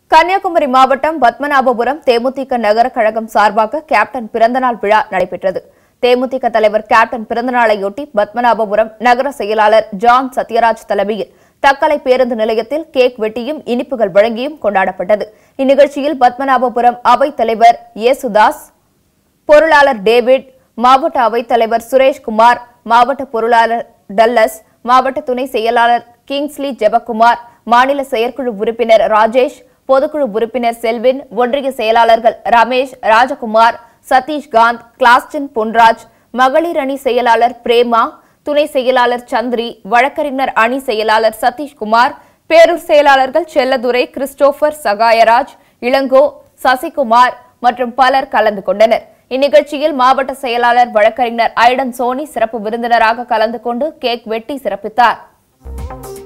கன்னியாகுமரி மாவட்டம் பத்மநாபபுரம் தேமுதிக நகர கழகம் சார்பாக கேப்டன் பிறந்தநாள் விழா நடைபெற்றது தேமுதிக தலைவர் கேப்டன் பிறந்தநாளையொட்டி பத்மநாபபுரம் நகர செயலாளர் ஜான் சத்யராஜ் தலைமையில் தக்கலை பேருந்து நிலையத்தில் கேக் வெட்டியும் இனிப்புகள் வழங்கியும் கொண்டாடப்பட்டது இந்நிகழ்ச்சியில் பத்மநாபபுரம் அவைத் தலைவர் ஏசுதாஸ் பொருளாளர் டேவிட் மாவட்ட அவைத்தலைவர் சுரேஷ்குமார் மாவட்ட பொருளாளர் டல்லஸ் மாவட்ட துணை செயலாளர் கிங்ஸ்லி ஜெபக்குமார் மாநில செயற்குழு உறுப்பினர் ராஜேஷ் பொதுக்குழு உறுப்பினர் செல்வின் ஒன்றிய செயலாளர்கள் ரமேஷ் ராஜகுமார் சதீஷ்காந்த் கிளாஸ்டன் பொன்ராஜ் மகளிர் அணி செயலாளர் பிரேமா துணை செயலாளர் சந்திரி வழக்கறிஞர் அணி செயலாளர் சதீஷ்குமார் பேரூர் செயலாளர்கள் செல்லதுரை கிறிஸ்டோபர் சகாயராஜ் இளங்கோ சசிகுமார் மற்றும் பலர் கலந்து கொண்டனர் இந்நிகழ்ச்சியில் மாவட்ட செயலாளர் வழக்கறிஞர் ஐடன் சோனி சிறப்பு விருந்தினராக கலந்து கொண்டு கேக் வெட்டி சிறப்பித்தார்